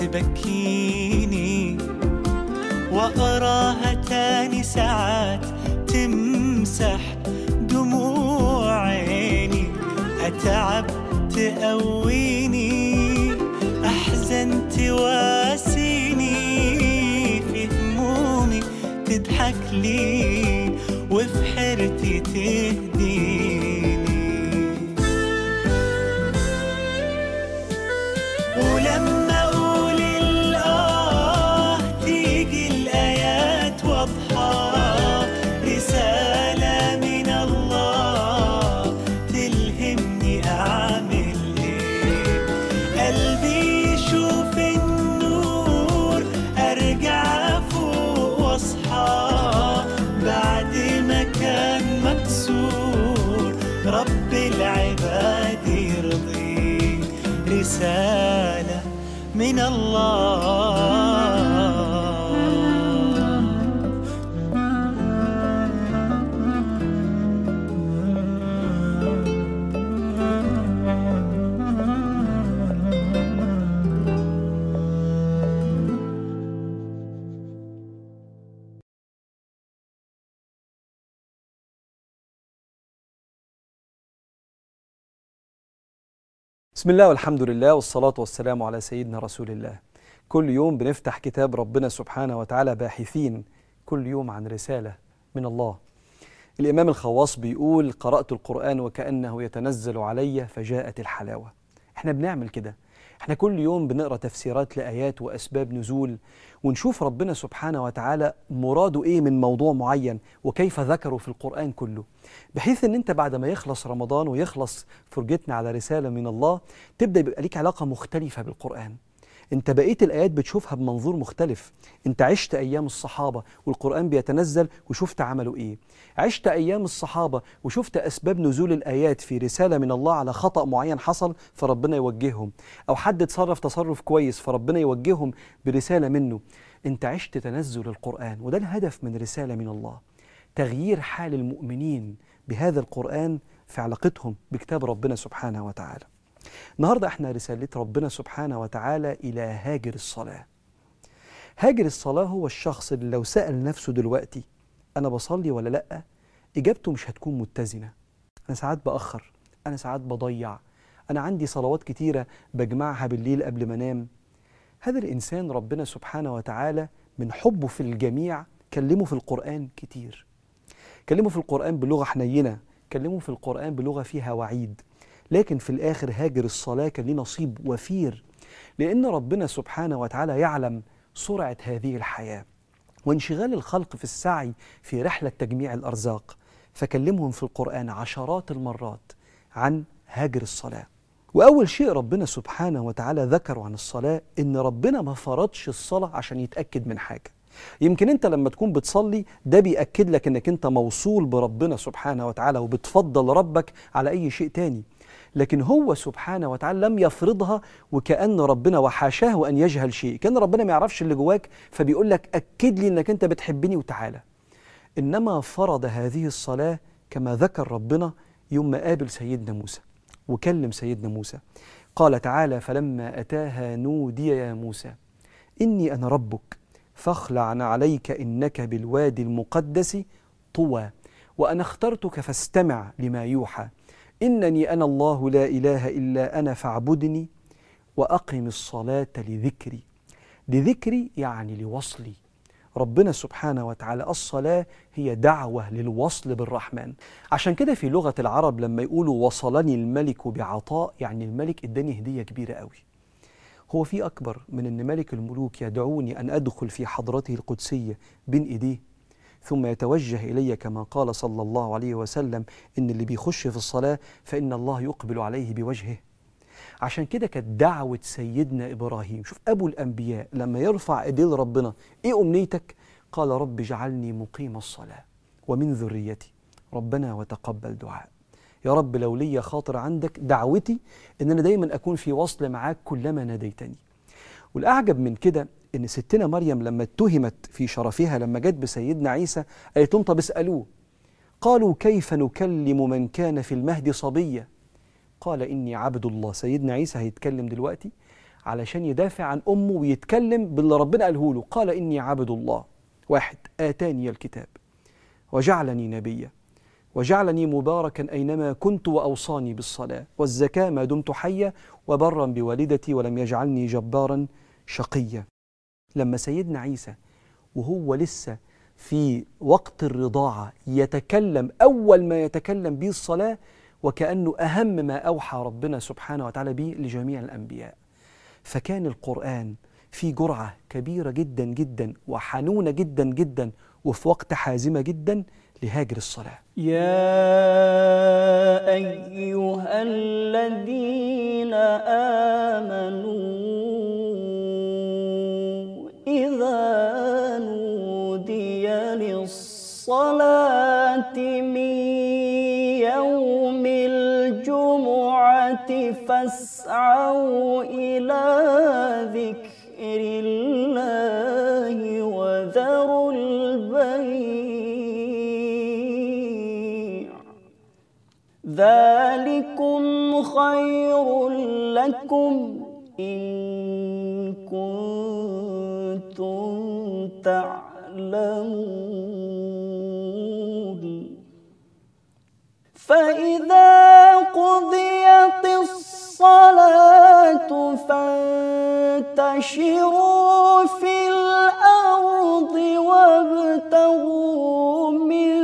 تبكيني وأراها تاني ساعات تمسح دموع عيني أتعب تقويني أحزن تواسيني في همومي تضحك لي وفي حيرتي تهديني ولما اقول الاه تيجي الايات واضحه رساله من الله تلهمني اعمل ايه قلبي يشوف النور ارجع فوق واصحى بعد ما كان مكسور رب العباد يرضيه رسالة من الله بسم الله والحمد لله والصلاة والسلام على سيدنا رسول الله كل يوم بنفتح كتاب ربنا سبحانه وتعالى باحثين كل يوم عن رسالة من الله الإمام الخواص بيقول قرأت القرآن وكأنه يتنزل علي فجاءت الحلاوة احنا بنعمل كده احنا كل يوم بنقرأ تفسيرات لآيات وأسباب نزول ونشوف ربنا سبحانه وتعالى مراده ايه من موضوع معين وكيف ذكره في القرآن كله بحيث ان انت بعد ما يخلص رمضان ويخلص فرجتنا على رسالة من الله تبدأ يبقى ليك علاقة مختلفة بالقرآن انت بقيت الايات بتشوفها بمنظور مختلف انت عشت ايام الصحابه والقران بيتنزل وشفت عملوا ايه عشت ايام الصحابه وشفت اسباب نزول الايات في رساله من الله على خطا معين حصل فربنا يوجههم او حد اتصرف تصرف كويس فربنا يوجههم برساله منه انت عشت تنزل القران وده الهدف من رساله من الله تغيير حال المؤمنين بهذا القران في علاقتهم بكتاب ربنا سبحانه وتعالى النهارده احنا رسالة ربنا سبحانه وتعالى إلى هاجر الصلاة. هاجر الصلاة هو الشخص اللي لو سأل نفسه دلوقتي أنا بصلي ولا لأ؟ إجابته مش هتكون متزنة. أنا ساعات بأخر، أنا ساعات بضيع، أنا عندي صلوات كتيرة بجمعها بالليل قبل ما أنام. هذا الإنسان ربنا سبحانه وتعالى من حبه في الجميع كلمه في القرآن كتير. كلمه في القرآن بلغة حنينة، كلمه في القرآن بلغة فيها وعيد. لكن في الآخر هاجر الصلاة كان ليه نصيب وفير لأن ربنا سبحانه وتعالى يعلم سرعة هذه الحياة وانشغال الخلق في السعي في رحلة تجميع الأرزاق فكلمهم في القرآن عشرات المرات عن هاجر الصلاة وأول شيء ربنا سبحانه وتعالى ذكره عن الصلاة إن ربنا ما فرضش الصلاة عشان يتأكد من حاجة يمكن انت لما تكون بتصلي ده بيأكد لك انك انت موصول بربنا سبحانه وتعالى وبتفضل ربك على اي شيء تاني لكن هو سبحانه وتعالى لم يفرضها وكأن ربنا وحاشاه أن يجهل شيء كان ربنا ما يعرفش اللي جواك فبيقول لك أكد لي أنك أنت بتحبني وتعالى إنما فرض هذه الصلاة كما ذكر ربنا يوم ما قابل سيدنا موسى وكلم سيدنا موسى قال تعالى فلما أتاها نودي يا موسى إني أنا ربك فاخلع عليك إنك بالوادي المقدس طوى وأنا اخترتك فاستمع لما يوحى إنني أنا الله لا إله إلا أنا فاعبدني وأقم الصلاة لذكري لذكري يعني لوصلي ربنا سبحانه وتعالى الصلاة هي دعوة للوصل بالرحمن عشان كده في لغة العرب لما يقولوا وصلني الملك بعطاء يعني الملك اداني هدية كبيرة قوي هو في أكبر من أن ملك الملوك يدعوني أن أدخل في حضرته القدسية بين إيديه ثم يتوجه إلي كما قال صلى الله عليه وسلم إن اللي بيخش في الصلاة فإن الله يقبل عليه بوجهه عشان كده كانت دعوة سيدنا إبراهيم شوف أبو الأنبياء لما يرفع إيديه لربنا إيه أمنيتك؟ قال رب اجعلني مقيم الصلاة ومن ذريتي ربنا وتقبل دعاء يا رب لو لي خاطر عندك دعوتي ان انا دايما اكون في وصل معاك كلما ناديتني والاعجب من كده ان ستنا مريم لما اتهمت في شرفها لما جت بسيدنا عيسى قالت لهم طب اسالوه قالوا كيف نكلم من كان في المهد صبيا قال اني عبد الله سيدنا عيسى هيتكلم دلوقتي علشان يدافع عن أمه ويتكلم باللي ربنا قاله له قال إني عبد الله واحد آتاني الكتاب وجعلني نبيا وجعلني مباركا أينما كنت وأوصاني بالصلاة والزكاة ما دمت حيا وبرا بوالدتي ولم يجعلني جبارا شقيا لما سيدنا عيسى وهو لسه في وقت الرضاعة يتكلم أول ما يتكلم به الصلاة وكأنه أهم ما أوحى ربنا سبحانه وتعالى به لجميع الأنبياء فكان القرآن في جرعة كبيرة جدا جدا وحنونة جدا جدا وفي وقت حازمة جدا لهاجر الصلاة يا أيها الذين آمنوا إذا نودي للصلاة من يوم الجمعة فاسعوا إلى ذكر الله وذروا البيع ذلكم خير لكم إن كنتم تعلمون فإذا قضيت الصلاة فانتشروا في الأرض وابتغوا من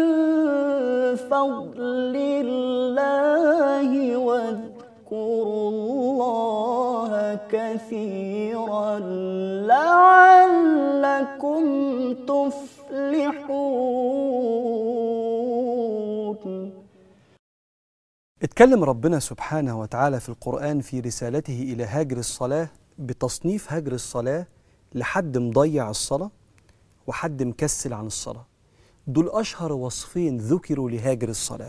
فضل الله واذكروا الله كثيرا لعلكم تفلحون اتكلم ربنا سبحانه وتعالى في القرآن في رسالته إلى هاجر الصلاة بتصنيف هاجر الصلاة لحد مضيع الصلاة وحد مكسل عن الصلاة دول أشهر وصفين ذكروا لهاجر الصلاة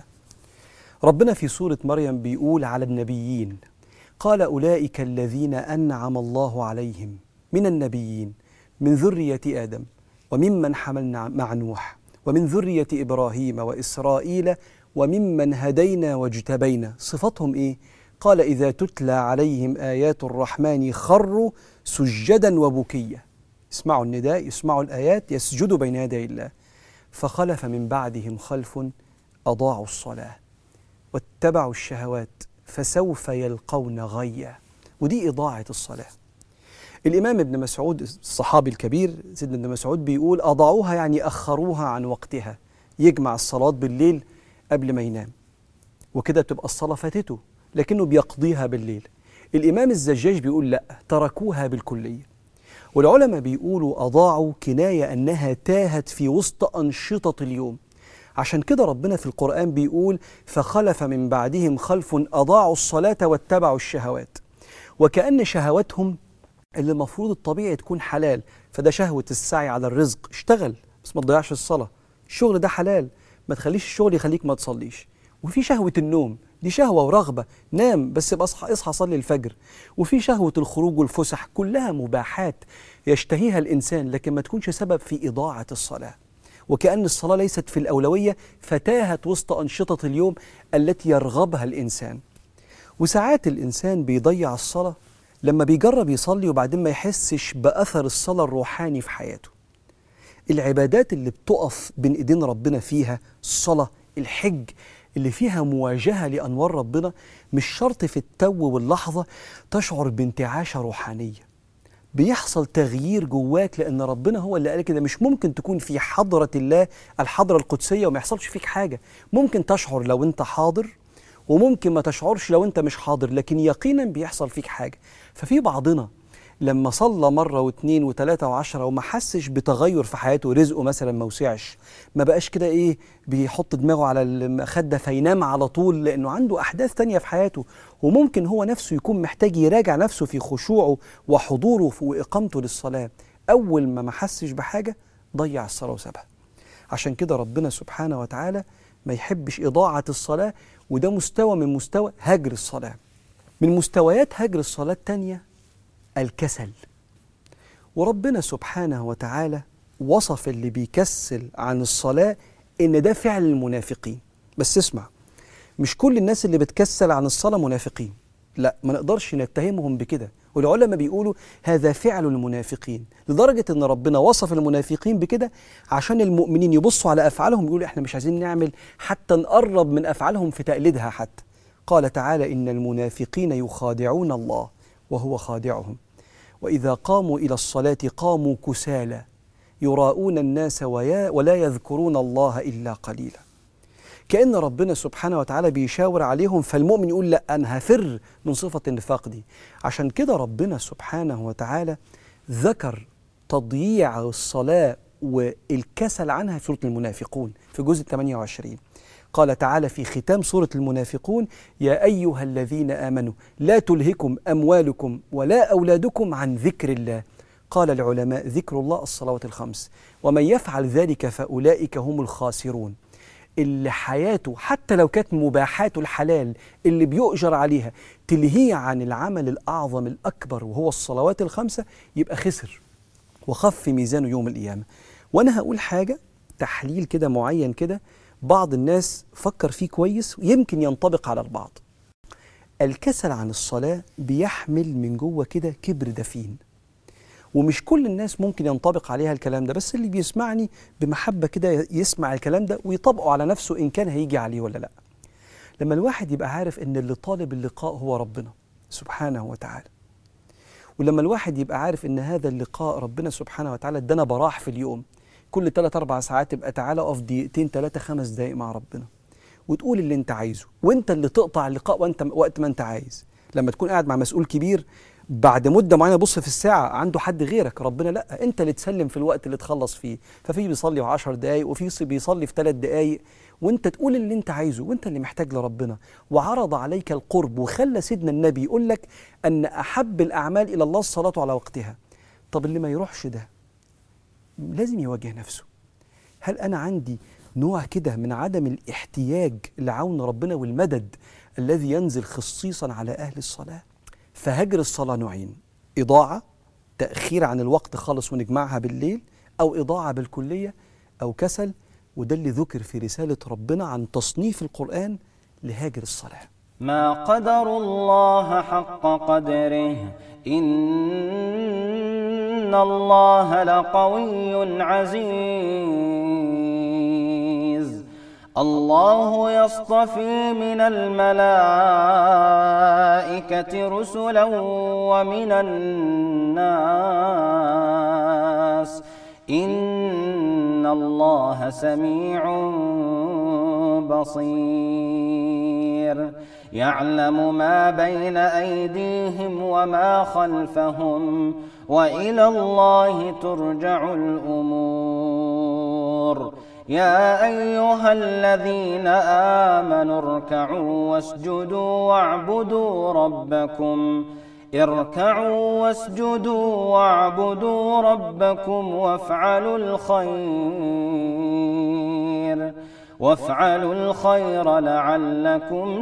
ربنا في سورة مريم بيقول على النبيين قال أولئك الذين أنعم الله عليهم من النبيين من ذرية آدم وممن حملنا مع نوح ومن ذرية إبراهيم وإسرائيل وممن هدينا واجتبينا صفتهم إيه؟ قال إذا تتلى عليهم آيات الرحمن خروا سجدا وبكيا اسمعوا النداء يسمعوا الآيات يسجدوا بين يدي الله فخلف من بعدهم خلف أضاعوا الصلاة واتبعوا الشهوات فسوف يلقون غيا ودي إضاعة الصلاة الإمام ابن مسعود الصحابي الكبير سيدنا ابن مسعود بيقول أضاعوها يعني أخروها عن وقتها يجمع الصلاة بالليل قبل ما ينام وكده تبقى الصلاة فاتته لكنه بيقضيها بالليل الإمام الزجاج بيقول لا تركوها بالكلية والعلماء بيقولوا أضاعوا كناية أنها تاهت في وسط أنشطة اليوم عشان كده ربنا في القرآن بيقول فخلف من بعدهم خلف أضاعوا الصلاة واتبعوا الشهوات وكأن شهواتهم اللي المفروض الطبيعي تكون حلال فده شهوة السعي على الرزق اشتغل بس ما تضيعش الصلاة الشغل ده حلال ما تخليش الشغل يخليك ما تصليش وفي شهوة النوم دي شهوة ورغبة نام بس يبقى اصحى اصحى صلي الفجر وفي شهوة الخروج والفسح كلها مباحات يشتهيها الإنسان لكن ما تكونش سبب في إضاعة الصلاة وكأن الصلاة ليست في الأولوية فتاهت وسط أنشطة اليوم التي يرغبها الإنسان وساعات الإنسان بيضيع الصلاة لما بيجرب يصلي وبعدين ما يحسش بأثر الصلاة الروحاني في حياته العبادات اللي بتقف بين ايدين ربنا فيها الصلاة الحج اللي فيها مواجهة لأنوار ربنا مش شرط في التو واللحظة تشعر بانتعاشة روحانية بيحصل تغيير جواك لأن ربنا هو اللي قال كده مش ممكن تكون في حضرة الله الحضرة القدسية وما يحصلش فيك حاجة ممكن تشعر لو أنت حاضر وممكن ما تشعرش لو أنت مش حاضر لكن يقينا بيحصل فيك حاجة ففي بعضنا لما صلى مرة واثنين وثلاثة وعشرة وما حسش بتغير في حياته رزقه مثلا ما وسعش ما بقاش كده ايه بيحط دماغه على المخدة فينام على طول لأنه عنده أحداث تانية في حياته وممكن هو نفسه يكون محتاج يراجع نفسه في خشوعه وحضوره وإقامته للصلاة أول ما ما حسش بحاجة ضيع الصلاة وسابها عشان كده ربنا سبحانه وتعالى ما يحبش إضاعة الصلاة وده مستوى من مستوى هجر الصلاة من مستويات هجر الصلاة التانية الكسل وربنا سبحانه وتعالى وصف اللي بيكسل عن الصلاة إن ده فعل المنافقين بس اسمع مش كل الناس اللي بتكسل عن الصلاة منافقين لا ما نقدرش نتهمهم بكده والعلماء بيقولوا هذا فعل المنافقين لدرجة أن ربنا وصف المنافقين بكده عشان المؤمنين يبصوا على أفعالهم يقولوا إحنا مش عايزين نعمل حتى نقرب من أفعالهم في تقليدها حتى قال تعالى إن المنافقين يخادعون الله وهو خادعهم وإذا قاموا إلى الصلاة قاموا كسالى يراءون الناس ويا ولا يذكرون الله إلا قليلا كأن ربنا سبحانه وتعالى بيشاور عليهم فالمؤمن يقول لا أنا هفر من صفة النفاق دي عشان كده ربنا سبحانه وتعالى ذكر تضييع الصلاة والكسل عنها في سورة المنافقون في جزء 28 قال تعالى في ختام سورة المنافقون يا أيها الذين آمنوا لا تلهكم أموالكم ولا أولادكم عن ذكر الله قال العلماء ذكر الله الصلوات الخمس ومن يفعل ذلك فأولئك هم الخاسرون اللي حياته حتى لو كانت مباحاته الحلال اللي بيؤجر عليها تلهيه عن العمل الأعظم الأكبر وهو الصلوات الخمسة يبقى خسر وخف في ميزانه يوم القيامة وأنا هقول حاجة تحليل كده معين كده بعض الناس فكر فيه كويس ويمكن ينطبق على البعض الكسل عن الصلاة بيحمل من جوه كده كبر دفين ومش كل الناس ممكن ينطبق عليها الكلام ده بس اللي بيسمعني بمحبة كده يسمع الكلام ده ويطبقه على نفسه إن كان هيجي عليه ولا لأ لما الواحد يبقى عارف إن اللي طالب اللقاء هو ربنا سبحانه وتعالى ولما الواحد يبقى عارف إن هذا اللقاء ربنا سبحانه وتعالى ادانا براح في اليوم كل 3 4 ساعات تبقى تعالى اقف دقيقتين 3 5 دقايق مع ربنا وتقول اللي انت عايزه وانت اللي تقطع اللقاء وانت وقت ما انت عايز لما تكون قاعد مع مسؤول كبير بعد مده معينه بص في الساعه عنده حد غيرك ربنا لا انت اللي تسلم في الوقت اللي تخلص فيه ففي بيصلي في 10 دقايق وفي بيصلي في 3 دقايق وانت تقول اللي انت عايزه وانت اللي محتاج لربنا وعرض عليك القرب وخلى سيدنا النبي يقول لك ان احب الاعمال الى الله الصلاه على وقتها طب اللي ما يروحش ده لازم يواجه نفسه هل انا عندي نوع كده من عدم الاحتياج لعون ربنا والمدد الذي ينزل خصيصا على اهل الصلاه فهجر الصلاه نوعين اضاعه تاخير عن الوقت خالص ونجمعها بالليل او اضاعه بالكليه او كسل وده اللي ذكر في رساله ربنا عن تصنيف القران لهاجر الصلاه ما قدر الله حق قدره إن الله لقوي عزيز الله يصطفي من الملائكة رسلا ومن الناس إن الله سميع بصير يعلم ما بين أيديهم وما خلفهم وإلى الله ترجع الأمور يا أيها الذين آمنوا اركعوا واسجدوا واعبدوا ربكم اركعوا واسجدوا واعبدوا ربكم وافعلوا الخير وافعلوا الخير لعلكم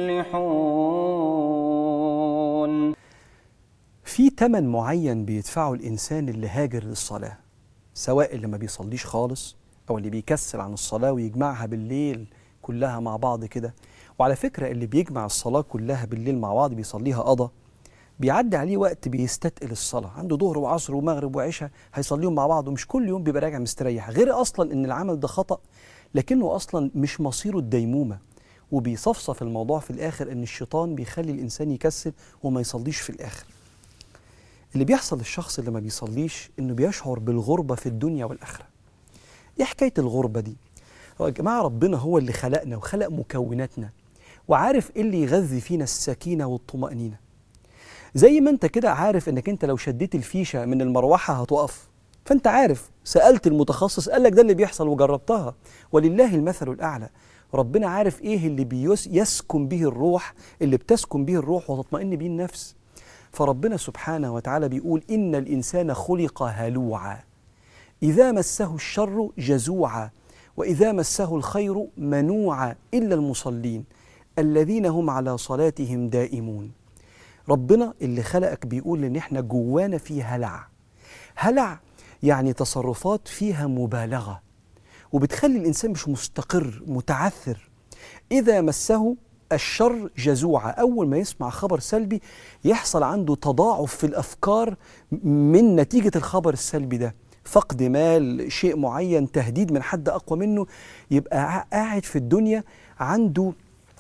تفلحون في تمن معين بيدفعه الانسان اللي هاجر للصلاه سواء اللي ما بيصليش خالص او اللي بيكسل عن الصلاه ويجمعها بالليل كلها مع بعض كده وعلى فكره اللي بيجمع الصلاه كلها بالليل مع بعض بيصليها قضى بيعدي عليه وقت بيستثقل الصلاه عنده ظهر وعصر ومغرب وعشاء هيصليهم مع بعض ومش كل يوم بيبقى راجع مستريح غير اصلا ان العمل ده خطأ لكنه اصلا مش مصيره الديمومه وبيصفصف الموضوع في الاخر ان الشيطان بيخلي الانسان يكسل وما يصليش في الاخر اللي بيحصل للشخص اللي ما بيصليش انه بيشعر بالغربه في الدنيا والاخره ايه حكايه الغربه دي هو يا جماعه ربنا هو اللي خلقنا وخلق مكوناتنا وعارف ايه اللي يغذي فينا السكينه والطمانينه زي ما انت كده عارف انك انت لو شديت الفيشه من المروحه هتقف فانت عارف سالت المتخصص قال لك ده اللي بيحصل وجربتها ولله المثل الاعلى ربنا عارف ايه اللي بيس يسكن به الروح اللي بتسكن به الروح وتطمئن به النفس فربنا سبحانه وتعالى بيقول ان الانسان خلق هلوعا اذا مسه الشر جزوعا واذا مسه الخير منوعا الا المصلين الذين هم على صلاتهم دائمون ربنا اللي خلقك بيقول ان احنا جوانا في هلع هلع يعني تصرفات فيها مبالغه وبتخلي الانسان مش مستقر متعثر اذا مسه الشر جزوعة أول ما يسمع خبر سلبي يحصل عنده تضاعف في الأفكار من نتيجة الخبر السلبي ده فقد مال شيء معين تهديد من حد أقوى منه يبقى قاعد في الدنيا عنده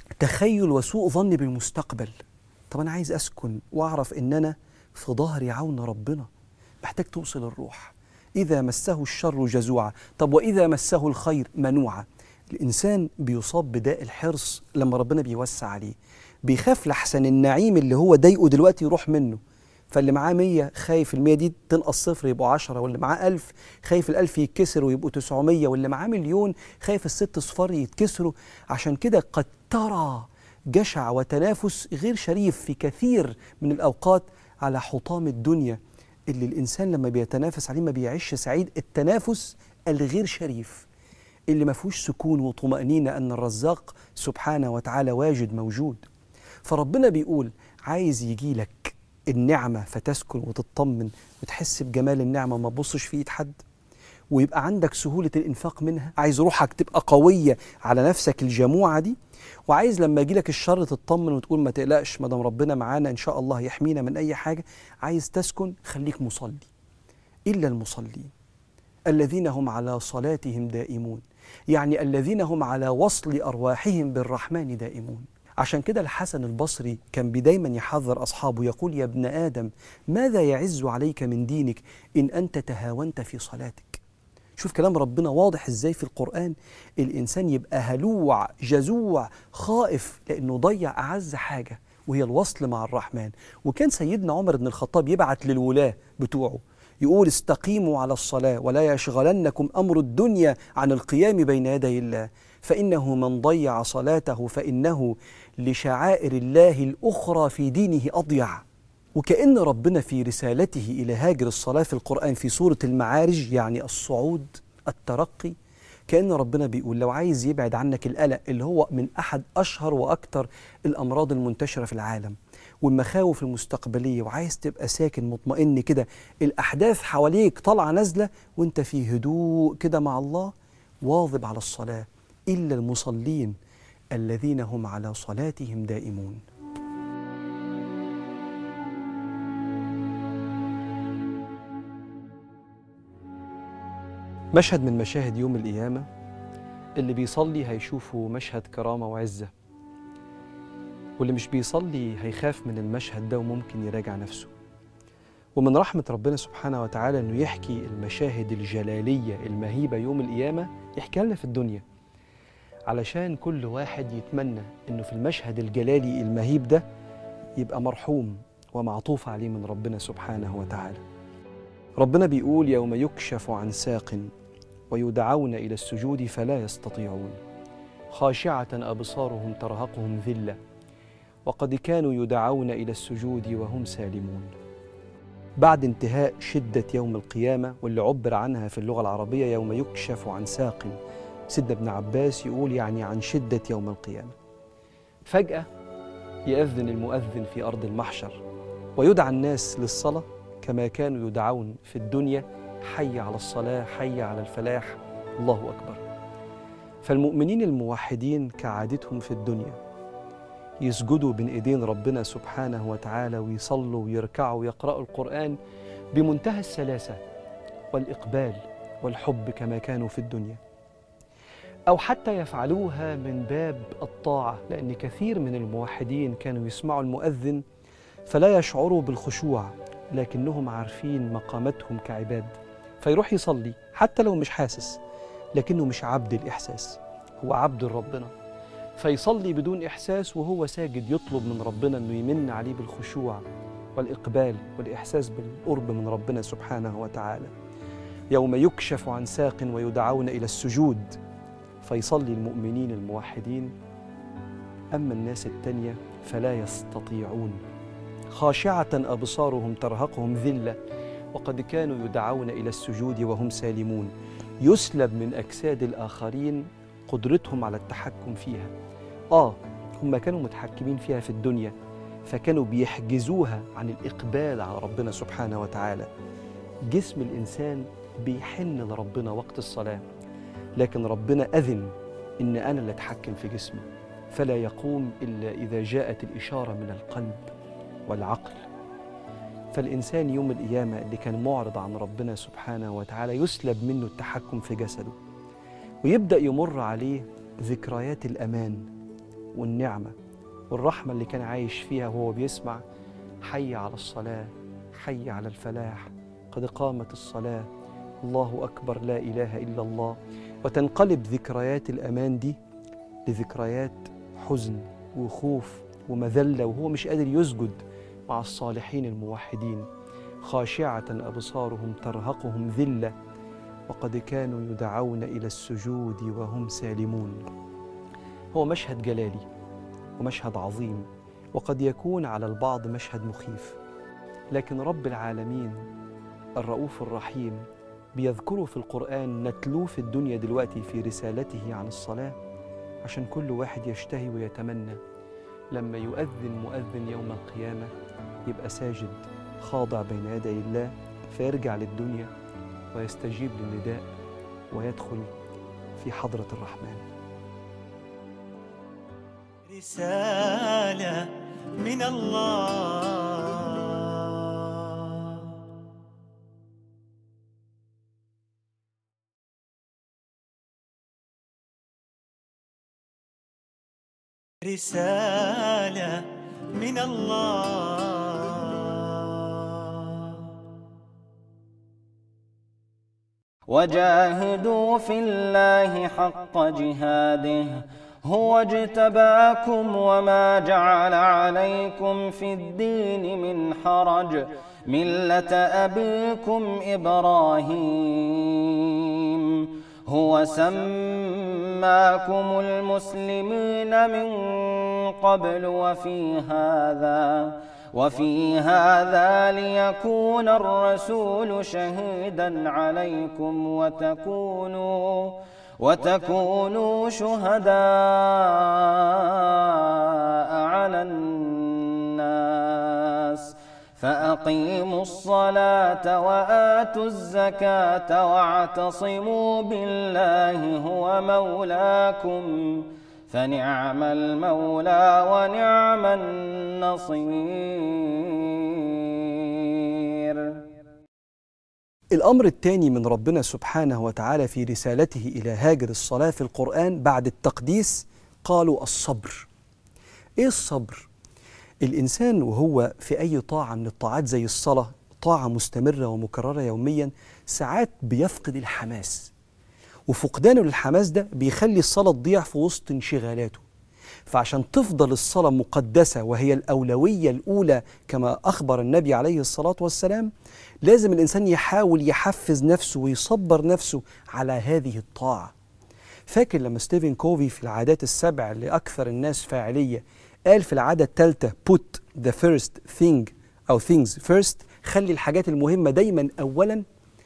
تخيل وسوء ظن بالمستقبل طب أنا عايز أسكن وأعرف إن أنا في ظهري عون ربنا محتاج توصل الروح إذا مسه الشر جزوعا طب وإذا مسه الخير منوعا الإنسان بيصاب بداء الحرص لما ربنا بيوسع عليه بيخاف لحسن النعيم اللي هو ضايقه دلوقتي يروح منه فاللي معاه 100 خايف ال 100 دي تنقص صفر يبقوا 10 واللي معاه 1000 خايف ال 1000 يتكسر ويبقوا 900 واللي معاه مليون خايف الست صفار يتكسروا عشان كده قد ترى جشع وتنافس غير شريف في كثير من الأوقات على حطام الدنيا اللي الإنسان لما بيتنافس عليه ما بيعيش سعيد التنافس الغير شريف اللي ما فيهوش سكون وطمأنينة أن الرزاق سبحانه وتعالى واجد موجود فربنا بيقول عايز يجي لك النعمة فتسكن وتطمن وتحس بجمال النعمة ما تبصش في إيد حد ويبقى عندك سهولة الإنفاق منها عايز روحك تبقى قوية على نفسك الجموعة دي وعايز لما يجي لك الشر تطمن وتقول ما تقلقش ما دام ربنا معانا إن شاء الله يحمينا من أي حاجة عايز تسكن خليك مصلي إلا المصلين الذين هم على صلاتهم دائمون يعني الذين هم على وصل أرواحهم بالرحمن دائمون عشان كده الحسن البصري كان دايما يحذر أصحابه يقول يا ابن آدم ماذا يعز عليك من دينك إن أنت تهاونت في صلاتك شوف كلام ربنا واضح ازاي في القرآن الإنسان يبقى هلوع جزوع خائف لأنه ضيع أعز حاجة وهي الوصل مع الرحمن وكان سيدنا عمر بن الخطاب يبعت للولاة بتوعه يقول استقيموا على الصلاة ولا يشغلنكم أمر الدنيا عن القيام بين يدي الله فإنه من ضيع صلاته فإنه لشعائر الله الأخرى في دينه أضيع وكأن ربنا في رسالته إلى هاجر الصلاة في القرآن في سورة المعارج يعني الصعود الترقي كأن ربنا بيقول لو عايز يبعد عنك القلق اللي هو من أحد أشهر وأكثر الأمراض المنتشرة في العالم والمخاوف المستقبلية وعايز تبقى ساكن مطمئن كده الأحداث حواليك طالعة نازلة وانت في هدوء كده مع الله واظب على الصلاة إلا المصلين الذين هم على صلاتهم دائمون مشهد من مشاهد يوم القيامة اللي بيصلي هيشوفه مشهد كرامة وعزة واللي مش بيصلي هيخاف من المشهد ده وممكن يراجع نفسه ومن رحمة ربنا سبحانه وتعالى انه يحكي المشاهد الجلالية المهيبة يوم القيامة يحكيها لنا في الدنيا علشان كل واحد يتمنى انه في المشهد الجلالي المهيب ده يبقى مرحوم ومعطوف عليه من ربنا سبحانه وتعالى ربنا بيقول يوم يكشف عن ساق ويدعون الى السجود فلا يستطيعون خاشعه ابصارهم ترهقهم ذله وقد كانوا يدعون الى السجود وهم سالمون بعد انتهاء شده يوم القيامه واللي عبر عنها في اللغه العربيه يوم يكشف عن ساق سيدنا ابن عباس يقول يعني عن شده يوم القيامه فجاه ياذن المؤذن في ارض المحشر ويدعى الناس للصلاه كما كانوا يدعون في الدنيا حي على الصلاه حي على الفلاح الله اكبر فالمؤمنين الموحدين كعادتهم في الدنيا يسجدوا بين ايدين ربنا سبحانه وتعالى ويصلوا ويركعوا ويقرأوا القرآن بمنتهى السلاسة والإقبال والحب كما كانوا في الدنيا أو حتى يفعلوها من باب الطاعة لأن كثير من الموحدين كانوا يسمعوا المؤذن فلا يشعروا بالخشوع لكنهم عارفين مقامتهم كعباد فيروح يصلي حتى لو مش حاسس لكنه مش عبد الإحساس هو عبد ربنا فيصلي بدون إحساس وهو ساجد يطلب من ربنا أنه يمن عليه بالخشوع والإقبال والإحساس بالقرب من ربنا سبحانه وتعالى يوم يكشف عن ساق ويدعون إلى السجود فيصلي المؤمنين الموحدين أما الناس التانية فلا يستطيعون خاشعة أبصارهم ترهقهم ذلة وقد كانوا يدعون إلى السجود وهم سالمون يسلب من أجساد الآخرين قدرتهم على التحكم فيها آه هم كانوا متحكمين فيها في الدنيا فكانوا بيحجزوها عن الإقبال على ربنا سبحانه وتعالى جسم الإنسان بيحن لربنا وقت الصلاة لكن ربنا أذن إن أنا اللي أتحكم في جسمه فلا يقوم الا اذا جاءت الاشاره من القلب والعقل فالانسان يوم القيامه اللي كان معرض عن ربنا سبحانه وتعالى يسلب منه التحكم في جسده ويبدا يمر عليه ذكريات الامان والنعمه والرحمه اللي كان عايش فيها وهو بيسمع حي على الصلاه حي على الفلاح قد قامت الصلاه الله اكبر لا اله الا الله وتنقلب ذكريات الامان دي لذكريات حزن وخوف ومذله وهو مش قادر يسجد مع الصالحين الموحدين خاشعه ابصارهم ترهقهم ذله وقد كانوا يدعون الى السجود وهم سالمون هو مشهد جلالي ومشهد عظيم وقد يكون على البعض مشهد مخيف لكن رب العالمين الرؤوف الرحيم بيذكره في القرآن نتلوه في الدنيا دلوقتي في رسالته عن الصلاة عشان كل واحد يشتهي ويتمنى لما يؤذن مؤذن يوم القيامة يبقى ساجد خاضع بين يدي الله فيرجع للدنيا ويستجيب للنداء ويدخل في حضرة الرحمن رسالة من الله رسالة من الله وجاهدوا في الله حق جهاده هو اجتباكم وما جعل عليكم في الدين من حرج ملة أبيكم إبراهيم هو سماكم المسلمين من قبل وفي هذا وفي هذا ليكون الرسول شهيدا عليكم وتكونوا وتكونوا شهداء على الناس فأقيموا الصلاة وآتوا الزكاة واعتصموا بالله هو مولاكم فنعم المولى ونعم النصير الأمر الثاني من ربنا سبحانه وتعالى في رسالته إلى هاجر الصلاة في القرآن بعد التقديس قالوا الصبر إيه الصبر؟ الإنسان وهو في أي طاعة من الطاعات زي الصلاة طاعة مستمرة ومكررة يوميا ساعات بيفقد الحماس وفقدانه للحماس ده بيخلي الصلاة تضيع في وسط انشغالاته فعشان تفضل الصلاة مقدسة وهي الأولوية الأولى كما أخبر النبي عليه الصلاة والسلام لازم الإنسان يحاول يحفز نفسه ويصبر نفسه على هذه الطاعة فاكر لما ستيفن كوفي في العادات السبع اللي أكثر الناس فاعلية قال في العادة الثالثة put the first thing أو things first خلي الحاجات المهمة دايما أولا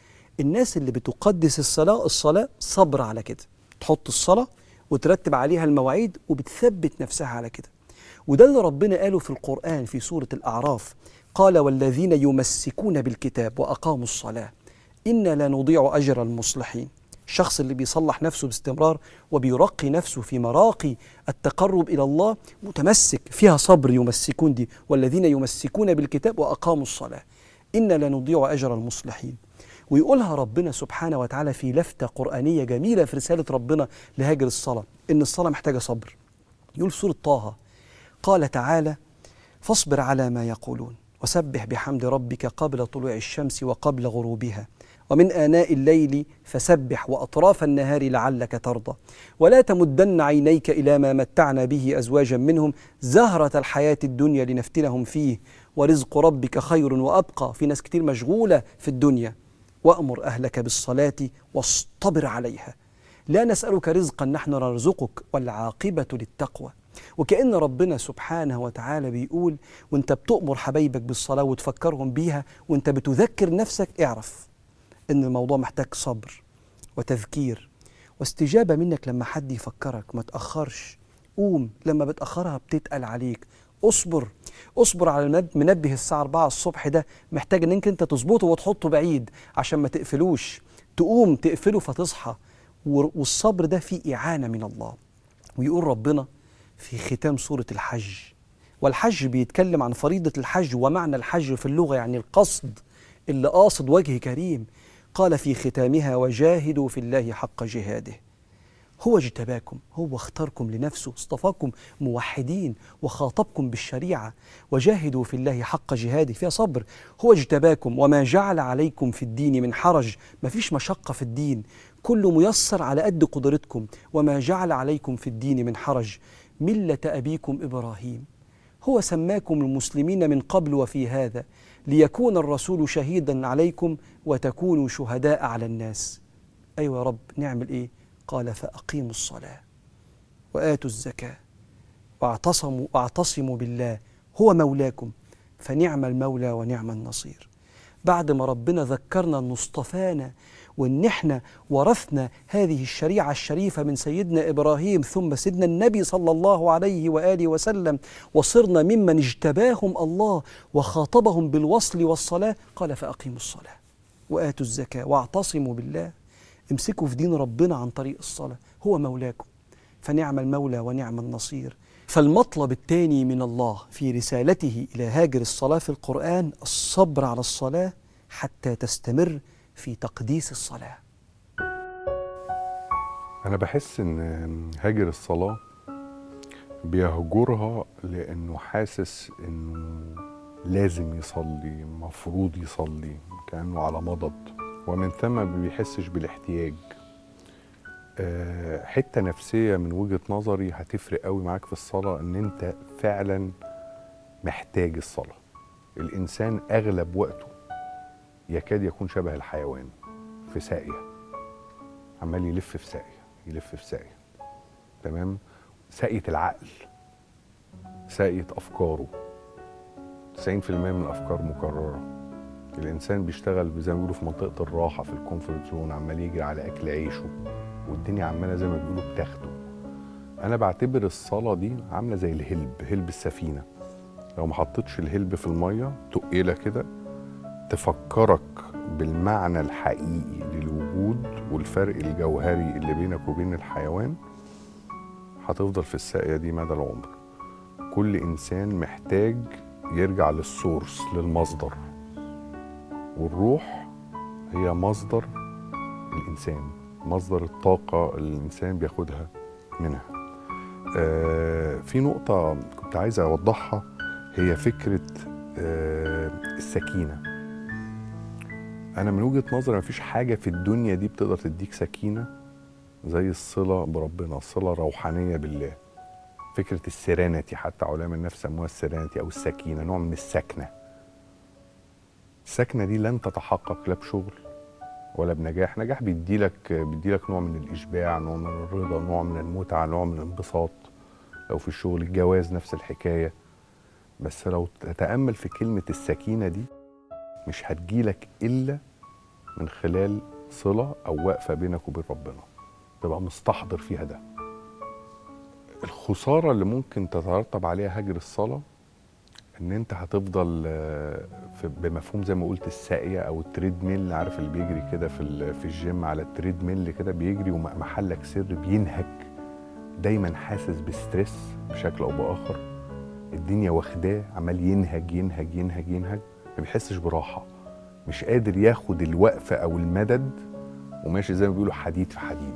الناس اللي بتقدس الصلاة الصلاة صبر على كده تحط الصلاة وترتب عليها المواعيد وبتثبت نفسها على كده وده اللي ربنا قاله في القرآن في سورة الأعراف قال والذين يمسكون بالكتاب وأقاموا الصلاة إنا لا نضيع أجر المصلحين الشخص اللي بيصلح نفسه باستمرار وبيرقي نفسه في مراقي التقرب إلى الله متمسك فيها صبر يمسكون دي والذين يمسكون بالكتاب وأقاموا الصلاة إنا لا نضيع أجر المصلحين ويقولها ربنا سبحانه وتعالى في لفتة قرآنية جميلة في رسالة ربنا لهاجر الصلاة إن الصلاة محتاجة صبر يقول في سورة طه قال تعالى فاصبر على ما يقولون وسبح بحمد ربك قبل طلوع الشمس وقبل غروبها ومن آناء الليل فسبح وأطراف النهار لعلك ترضى ولا تمدن عينيك إلى ما متعنا به أزواجا منهم زهرة الحياة الدنيا لنفتنهم فيه ورزق ربك خير وأبقى في ناس كتير مشغولة في الدنيا وأمر أهلك بالصلاة واصطبر عليها لا نسألك رزقا نحن نرزقك والعاقبة للتقوى وكأن ربنا سبحانه وتعالى بيقول وانت بتؤمر حبايبك بالصلاة وتفكرهم بيها وانت بتذكر نفسك اعرف ان الموضوع محتاج صبر وتذكير واستجابة منك لما حد يفكرك ما تأخرش قوم لما بتأخرها بتتقل عليك اصبر اصبر على المنب- منبه الساعة 4 الصبح ده محتاج انك انت تظبطه وتحطه بعيد عشان ما تقفلوش تقوم تقفله فتصحى ور- والصبر ده فيه إعانة من الله ويقول ربنا في ختام سورة الحج والحج بيتكلم عن فريضة الحج ومعنى الحج في اللغة يعني القصد اللي قاصد وجه كريم قال في ختامها وجاهدوا في الله حق جهاده هو اجتباكم هو اختاركم لنفسه اصطفاكم موحدين وخاطبكم بالشريعة وجاهدوا في الله حق جهاده فيها صبر هو اجتباكم وما جعل عليكم في الدين من حرج ما فيش مشقة في الدين كله ميسر على قد قدرتكم وما جعل عليكم في الدين من حرج ملة أبيكم إبراهيم هو سماكم المسلمين من قبل وفي هذا ليكون الرسول شهيدا عليكم وتكونوا شهداء على الناس أيوة يا رب نعمل إيه قال فأقيموا الصلاة وآتوا الزكاة واعتصموا واعتصموا بالله هو مولاكم فنعم المولى ونعم النصير بعد ما ربنا ذكرنا انه اصطفانا وان احنا ورثنا هذه الشريعه الشريفه من سيدنا ابراهيم ثم سيدنا النبي صلى الله عليه واله وسلم وصرنا ممن اجتباهم الله وخاطبهم بالوصل والصلاه قال فاقيموا الصلاه واتوا الزكاه واعتصموا بالله امسكوا في دين ربنا عن طريق الصلاه هو مولاكم فنعم المولى ونعم النصير فالمطلب الثاني من الله في رسالته الى هاجر الصلاه في القران الصبر على الصلاه حتى تستمر في تقديس الصلاه أنا بحس إن هاجر الصلاة بيهجرها لأنه حاسس إنه لازم يصلي مفروض يصلي كأنه على مضض ومن ثم ما بيحسش بالاحتياج آه، حتة نفسية من وجهة نظري هتفرق قوي معاك في الصلاة إن أنت فعلا محتاج الصلاة الإنسان أغلب وقته يكاد يكون شبه الحيوان في ساقية عمال يلف في ساقية يلف في ساقية تمام ساقية العقل ساقية أفكاره 90% من الأفكار مكررة الإنسان بيشتغل زي ما بيقولوا في منطقة الراحة في الكومفورت زون عمال يجري على أكل عيشه والدنيا عمالة زي ما بيقولوا بتاخده أنا بعتبر الصلاة دي عاملة زي الهلب هلب السفينة لو ما حطيتش الهلب في المية تقيلة كده تفكرك بالمعنى الحقيقي للوجود والفرق الجوهري اللي بينك وبين الحيوان هتفضل في الساقية دي مدى العمر كل إنسان محتاج يرجع للسورس للمصدر والروح هي مصدر الإنسان مصدر الطاقة اللي الإنسان بياخدها منها آه في نقطة كنت عايز أوضحها هي فكرة آه السكينة أنا من وجهة نظري مفيش حاجة في الدنيا دي بتقدر تديك سكينة زي الصلة بربنا صلة روحانية بالله فكرة السيرانتي حتى علماء النفس سموها السيرانتي أو السكينة نوع من السكنة السكنة دي لن تتحقق لا بشغل ولا بنجاح نجاح بيديلك بيديلك نوع من الإشباع نوع من الرضا نوع من المتعة نوع من الانبساط لو في الشغل الجواز نفس الحكاية بس لو تتأمل في كلمة السكينة دي مش هتجيلك إلا من خلال صلة أو وقفة بينك وبين ربنا تبقى مستحضر فيها ده الخسارة اللي ممكن تترتب عليها هجر الصلاة ان انت هتفضل آه، في- بمفهوم زي ما قلت الساقية او التريد ميل عارف اللي بيجري كده في ال- في الجيم على التريد ميل كده بيجري ومحلك سر بينهك دايما حاسس بستريس بشكل او باخر الدنيا واخداه عمال ينهج ينهج ينهج ينهج ما بيحسش براحة مش قادر ياخد الوقفة او المدد وماشي زي ما بيقولوا حديد في حديد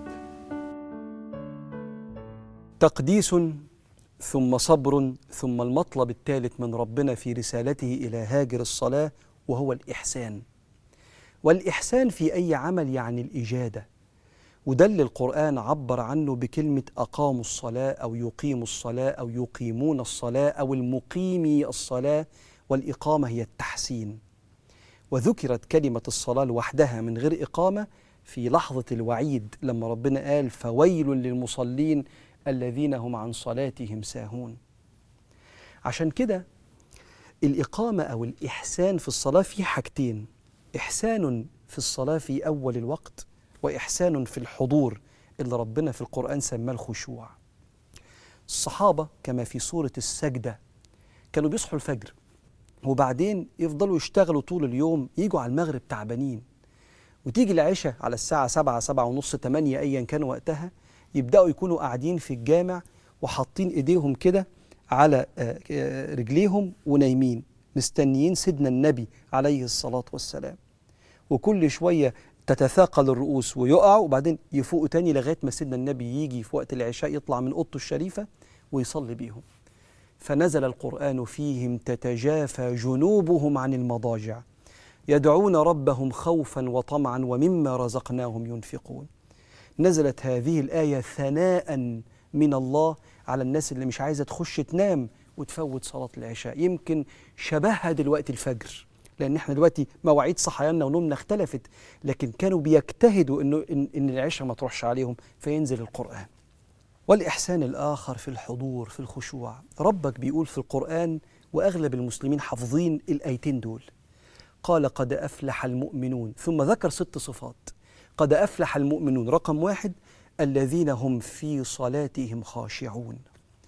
تقديس ثم صبر ثم المطلب الثالث من ربنا في رسالته الى هاجر الصلاه وهو الاحسان والاحسان في اي عمل يعني الاجاده وده اللي القران عبر عنه بكلمه اقاموا الصلاه او يقيموا الصلاه او يقيمون الصلاه او المقيمي الصلاه والاقامه هي التحسين وذكرت كلمه الصلاه لوحدها من غير اقامه في لحظه الوعيد لما ربنا قال فويل للمصلين الذين هم عن صلاتهم ساهون عشان كده الإقامة أو الإحسان في الصلاة في حاجتين إحسان في الصلاة في أول الوقت وإحسان في الحضور اللي ربنا في القرآن سماه الخشوع الصحابة كما في سورة السجدة كانوا بيصحوا الفجر وبعدين يفضلوا يشتغلوا طول اليوم يجوا على المغرب تعبانين وتيجي العشاء على الساعة سبعة سبعة ونص تمانية أيا كان وقتها يبدأوا يكونوا قاعدين في الجامع وحاطين ايديهم كده على آه، آه، رجليهم ونايمين مستنيين سيدنا النبي عليه الصلاة والسلام وكل شوية تتثاقل الرؤوس ويقعوا وبعدين يفوقوا تاني لغاية ما سيدنا النبي يجي في وقت العشاء يطلع من أوضته الشريفة ويصلي بيهم فنزل القرآن فيهم تتجافى جنوبهم عن المضاجع يدعون ربهم خوفا وطمعا ومما رزقناهم ينفقون نزلت هذه الآية ثناء من الله على الناس اللي مش عايزة تخش تنام وتفوت صلاة العشاء يمكن شبهها دلوقتي الفجر لأن احنا دلوقتي مواعيد صحياننا ونومنا اختلفت لكن كانوا بيجتهدوا إنه إن, إن العشاء ما تروحش عليهم فينزل القرآن والإحسان الآخر في الحضور في الخشوع ربك بيقول في القرآن وأغلب المسلمين حافظين الآيتين دول قال قد أفلح المؤمنون ثم ذكر ست صفات قد أفلح المؤمنون رقم واحد الذين هم في صلاتهم خاشعون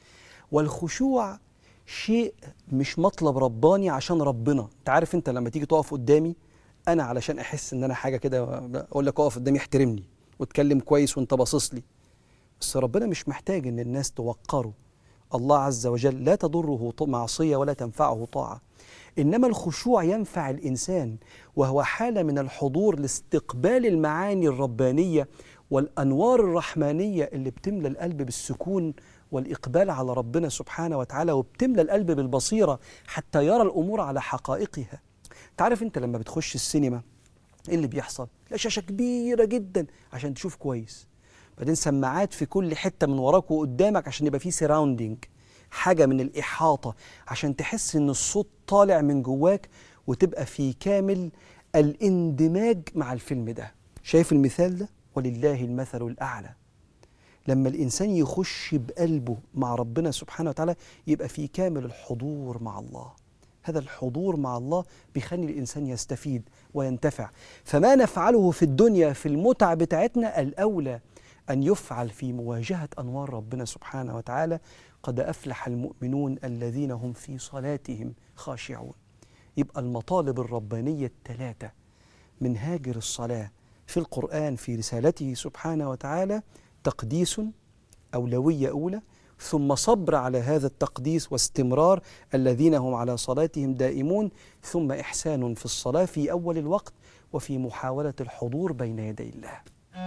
والخشوع شيء مش مطلب رباني عشان ربنا انت عارف انت لما تيجي تقف قدامي انا علشان احس ان انا حاجه كده اقول لك اقف قدامي احترمني واتكلم كويس وانت باصص لي بس ربنا مش محتاج ان الناس توقره الله عز وجل لا تضره ط- معصيه ولا تنفعه طاعه انما الخشوع ينفع الانسان وهو حاله من الحضور لاستقبال المعاني الربانيه والانوار الرحمانيه اللي بتملى القلب بالسكون والاقبال على ربنا سبحانه وتعالى وبتملى القلب بالبصيره حتى يرى الامور على حقائقها تعرف انت لما بتخش السينما ايه اللي بيحصل لا شاشه كبيره جدا عشان تشوف كويس بعدين سماعات في كل حته من وراك وقدامك عشان يبقى فيه سراوندينج حاجه من الاحاطه عشان تحس ان الصوت طالع من جواك وتبقى في كامل الاندماج مع الفيلم ده شايف المثال ده ولله المثل الاعلى لما الانسان يخش بقلبه مع ربنا سبحانه وتعالى يبقى في كامل الحضور مع الله هذا الحضور مع الله بيخلي الانسان يستفيد وينتفع فما نفعله في الدنيا في المتع بتاعتنا الاولى ان يفعل في مواجهه انوار ربنا سبحانه وتعالى قد افلح المؤمنون الذين هم في صلاتهم خاشعون يبقى المطالب الربانيه الثلاثه من هاجر الصلاه في القران في رسالته سبحانه وتعالى تقديس اولويه اولى ثم صبر على هذا التقديس واستمرار الذين هم على صلاتهم دائمون ثم احسان في الصلاه في اول الوقت وفي محاوله الحضور بين يدي الله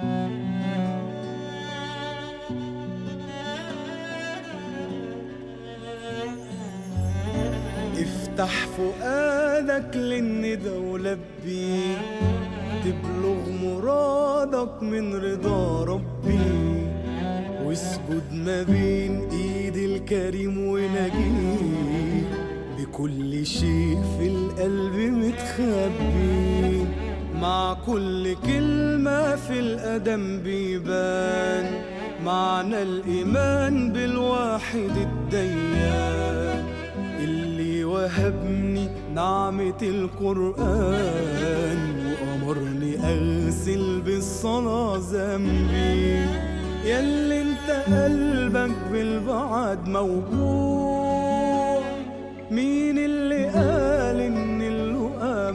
افتح فؤادك للندى ولبي تبلغ مرادك من رضا ربي واسجد ما بين ايد الكريم ونجيه بكل شيء في القلب متخبي مع كل كلمة في القدم بيبان معنى الإيمان بالواحد الديان اللي وهبني نعمة القرآن وأمرني أغسل بالصلاة ذنبي ياللي انت قلبك بالبعد موجوع مين اللي قال ان اللقا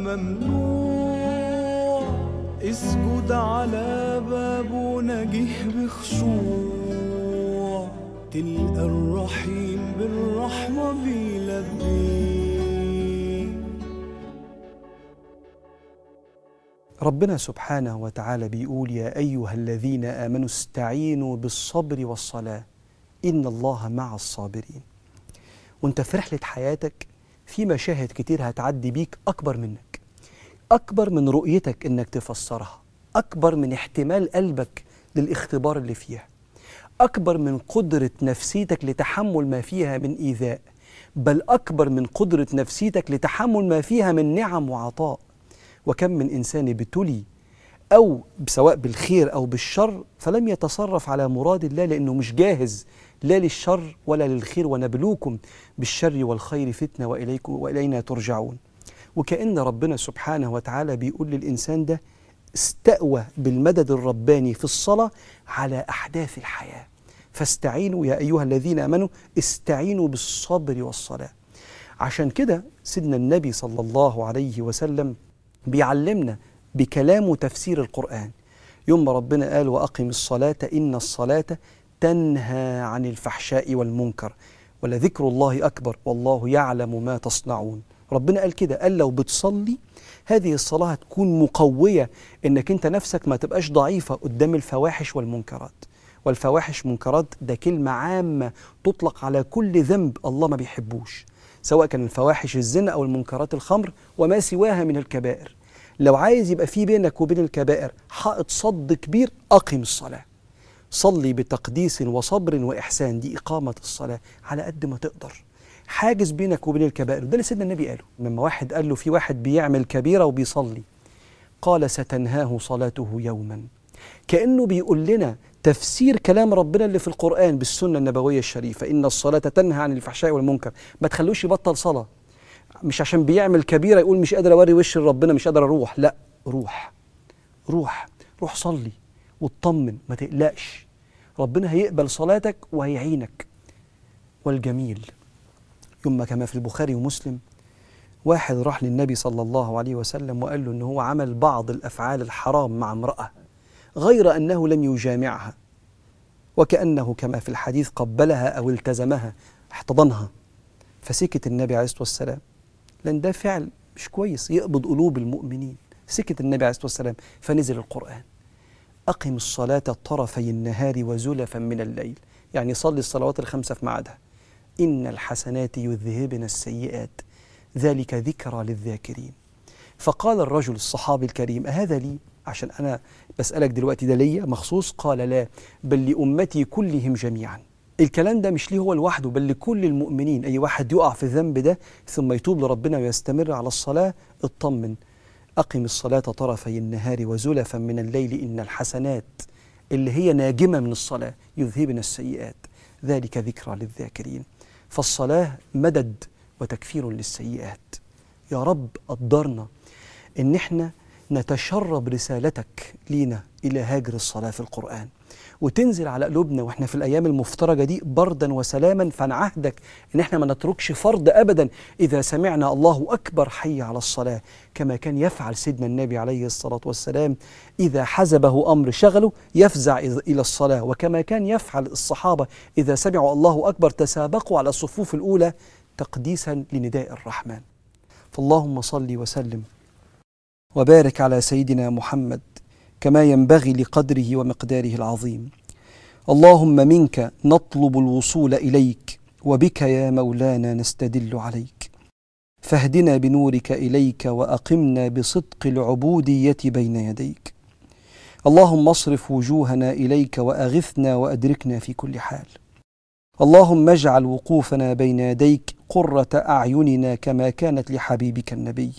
ممنوع اسجد على بابه نجيه بخشوع تلقى الرحيم بالرحمة بيلبيه ربنا سبحانه وتعالى بيقول يا ايها الذين امنوا استعينوا بالصبر والصلاه ان الله مع الصابرين وانت في رحله حياتك في مشاهد كتير هتعدي بيك اكبر منك اكبر من رؤيتك انك تفسرها اكبر من احتمال قلبك للاختبار اللي فيها اكبر من قدره نفسيتك لتحمل ما فيها من ايذاء بل اكبر من قدره نفسيتك لتحمل ما فيها من نعم وعطاء وكم من انسان ابتلي او سواء بالخير او بالشر فلم يتصرف على مراد الله لانه مش جاهز لا للشر ولا للخير ونبلوكم بالشر والخير فتنه واليكم والينا ترجعون وكأن ربنا سبحانه وتعالى بيقول للإنسان ده استأوى بالمدد الرباني في الصلاة على أحداث الحياة فاستعينوا يا أيها الذين آمنوا استعينوا بالصبر والصلاة عشان كده سيدنا النبي صلى الله عليه وسلم بيعلمنا بكلامه تفسير القرآن يوم ما ربنا قال وأقم الصلاة إن الصلاة تنهى عن الفحشاء والمنكر ولذكر الله أكبر والله يعلم ما تصنعون ربنا قال كده قال لو بتصلي هذه الصلاة هتكون مقوية إنك أنت نفسك ما تبقاش ضعيفة قدام الفواحش والمنكرات والفواحش منكرات ده كلمة عامة تطلق على كل ذنب الله ما بيحبوش سواء كان الفواحش الزنا أو المنكرات الخمر وما سواها من الكبائر لو عايز يبقى في بينك وبين الكبائر حائط صد كبير أقم الصلاة صلي بتقديس وصبر وإحسان دي إقامة الصلاة على قد ما تقدر حاجز بينك وبين الكبائر ده اللي سيدنا النبي قاله لما واحد قال له في واحد بيعمل كبيرة وبيصلي قال ستنهاه صلاته يوما كأنه بيقول لنا تفسير كلام ربنا اللي في القرآن بالسنة النبوية الشريفة إن الصلاة تنهى عن الفحشاء والمنكر ما تخلوش يبطل صلاة مش عشان بيعمل كبيرة يقول مش قادر أوري وش لربنا مش قادر أروح لا روح روح روح صلي واطمن ما تقلقش ربنا هيقبل صلاتك وهيعينك والجميل يوم كما في البخاري ومسلم واحد راح للنبي صلى الله عليه وسلم وقال له ان هو عمل بعض الافعال الحرام مع امراه غير انه لم يجامعها وكانه كما في الحديث قبلها او التزمها احتضنها فسكت النبي عليه الصلاه والسلام لان ده فعل مش كويس يقبض قلوب المؤمنين سكت النبي عليه الصلاه والسلام فنزل القران أقم الصلاة طرفي النهار وزلفا من الليل يعني صلي الصلوات الخمسة في ميعادها إن الحسنات يذهبن السيئات ذلك ذكرى للذاكرين فقال الرجل الصحابي الكريم أهذا لي عشان أنا بسألك دلوقتي ده ليا مخصوص قال لا بل لأمتي كلهم جميعا الكلام ده مش ليه هو لوحده بل لكل المؤمنين أي واحد يقع في الذنب ده ثم يتوب لربنا ويستمر على الصلاة اطمن أقم الصلاة طرفي النهار وزلفا من الليل إن الحسنات اللي هي ناجمة من الصلاة يذهبن السيئات ذلك ذكرى للذاكرين فالصلاة مدد وتكفير للسيئات يا رب قدرنا إن إحنا نتشرب رسالتك لينا إلى هاجر الصلاة في القرآن وتنزل على قلوبنا واحنا في الايام المفترجه دي بردا وسلاما فنعهدك ان احنا ما نتركش فرض ابدا اذا سمعنا الله اكبر حي على الصلاه كما كان يفعل سيدنا النبي عليه الصلاه والسلام اذا حزبه امر شغله يفزع إذ- الى الصلاه وكما كان يفعل الصحابه اذا سمعوا الله اكبر تسابقوا على الصفوف الاولى تقديسا لنداء الرحمن فاللهم صل وسلم وبارك على سيدنا محمد كما ينبغي لقدره ومقداره العظيم اللهم منك نطلب الوصول اليك وبك يا مولانا نستدل عليك فاهدنا بنورك اليك واقمنا بصدق العبوديه بين يديك اللهم اصرف وجوهنا اليك واغثنا وادركنا في كل حال اللهم اجعل وقوفنا بين يديك قره اعيننا كما كانت لحبيبك النبي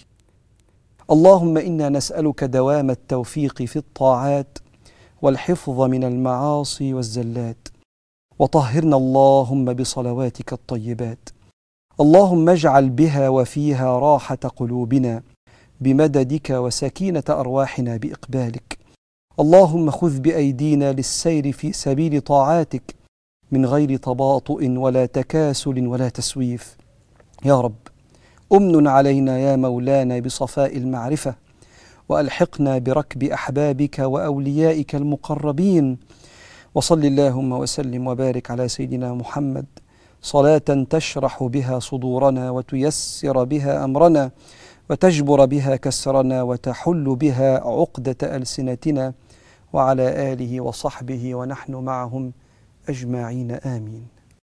اللهم انا نسالك دوام التوفيق في الطاعات والحفظ من المعاصي والزلات وطهرنا اللهم بصلواتك الطيبات اللهم اجعل بها وفيها راحه قلوبنا بمددك وسكينه ارواحنا باقبالك اللهم خذ بايدينا للسير في سبيل طاعاتك من غير تباطؤ ولا تكاسل ولا تسويف يا رب امن علينا يا مولانا بصفاء المعرفه والحقنا بركب احبابك واوليائك المقربين وصل اللهم وسلم وبارك على سيدنا محمد صلاه تشرح بها صدورنا وتيسر بها امرنا وتجبر بها كسرنا وتحل بها عقده السنتنا وعلى اله وصحبه ونحن معهم اجمعين امين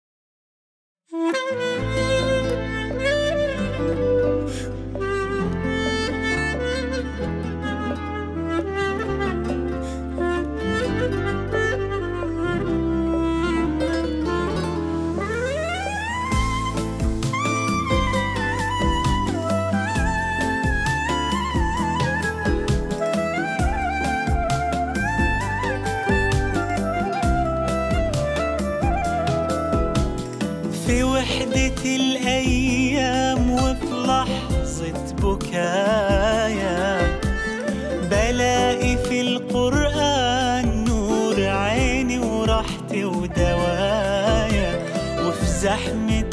في وحدة الأيام وفي لحظة بكايا بلاقي في القرآن نور عيني وراحتي ودوايا وفي زحمة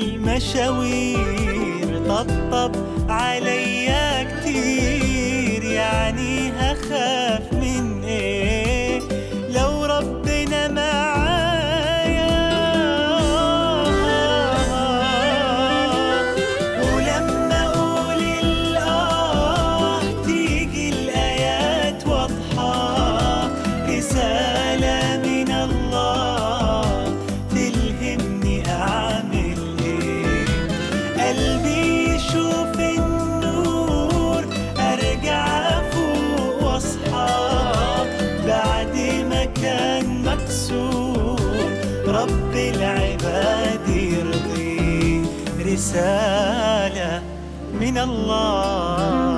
المشاوير طبطب عليا كتير يعني هخاف من ايه لو ربنا معايا رسالة من الله